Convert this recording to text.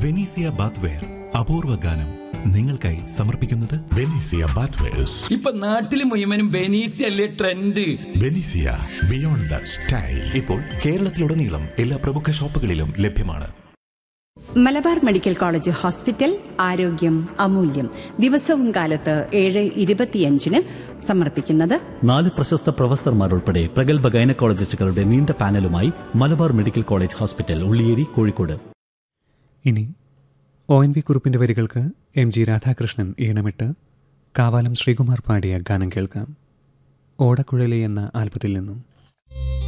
Venezia bathware അപൂർവ ഗാനം നിങ്ങൾക്കായി സമർപ്പിക്കുന്നത് Benicia Bathwares. ഇപ്പൊ നാട്ടില് മുഴുവനും ബെനീസി അല്ലേ trend Benicia Beyond the Style. ഇപ്പോൾ കേരളത്തിലുടനീളം എല്ലാ പ്രമുഖ ഷോപ്പുകളിലും ലഭ്യമാണ് മലബാർ മെഡിക്കൽ കോളേജ് ഹോസ്പിറ്റൽ ആരോഗ്യം അമൂല്യം ദിവസവും കാലത്ത് ഏഴ് ഇരുപത്തിയഞ്ചിന് സമർപ്പിക്കുന്നത് നാല് പ്രശസ്ത പ്രൊഫസർമാരുൾപ്പെടെ പ്രഗത്ഭ ഗൈനക്കോളജിസ്റ്റുകളുടെ നീണ്ട പാനലുമായി Malabar medical college hospital Ulliyeri Kozhikode ഇനി ഒ എൻ വി കുറുപ്പിന്റെ വരികൾക്ക് എം ജി രാധാകൃഷ്ണൻ ഈണമിട്ട് കാവാലം ശ്രീകുമാർ പാടിയ ഗാനം കേൾക്കാം ഓടക്കുഴലി എന്ന ആൽബത്തിൽ നിന്നും